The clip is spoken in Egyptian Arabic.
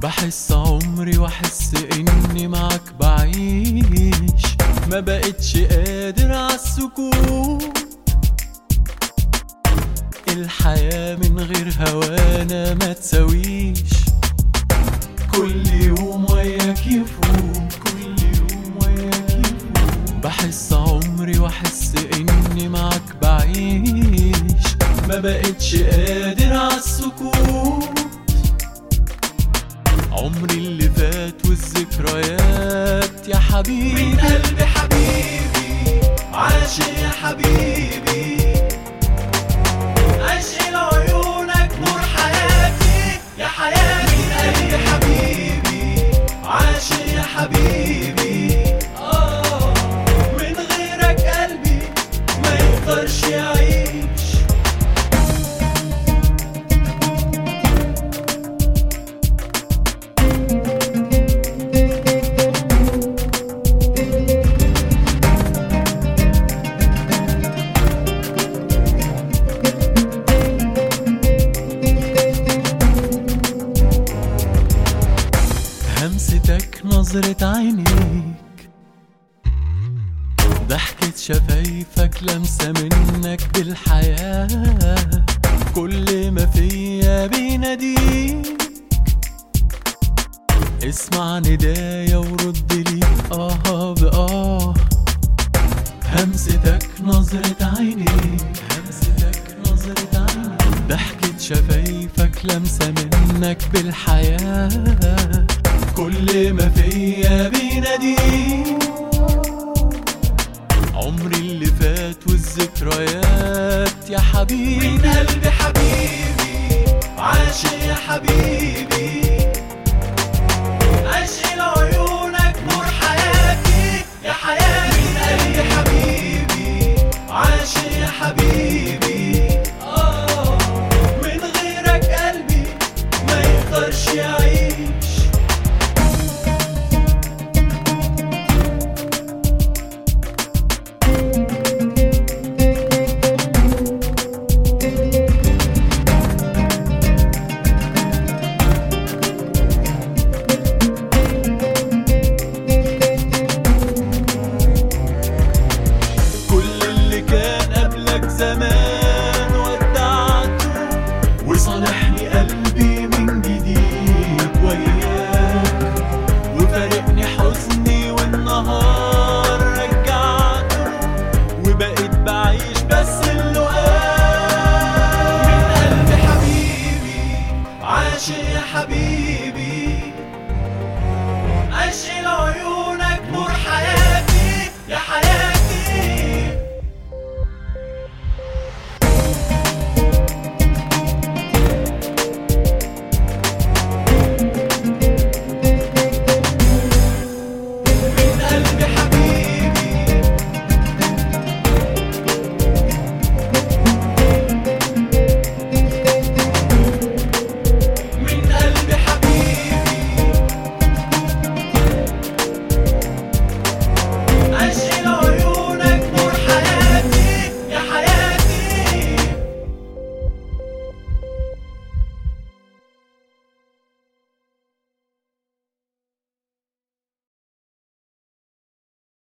بحس عمري واحس اني معك بعيش ما بقتش قادر عالسكوت الحياة من غير هوانا ما تساويش كل يوم وياك يفوت كل يوم وياك يفوت بحس عمري واحس اني معك بعيش ما بقتش قادر عالسكوت عمري اللي فات والذكريات يا حبيبي من قلبي حبيبي عاشق يا حبيبي عشق لعيونك نور حياتي يا حياتي من قلبي حبيبي عاشق يا حبيبي آه من غيرك قلبي ما يقدرش يعيش همستك نظرة عينيك ضحكة شفايفك لمسة منك بالحياة كل ما فيا بيناديك اسمع ندايا ورد لي اه بآه همستك نظرة عينيك همستك نظرة عينيك ضحكة شفايفك لمسة منك بالحياة كل ما فيا بيناديك عمري اللي فات والذكريات يا حبيبي من قلبي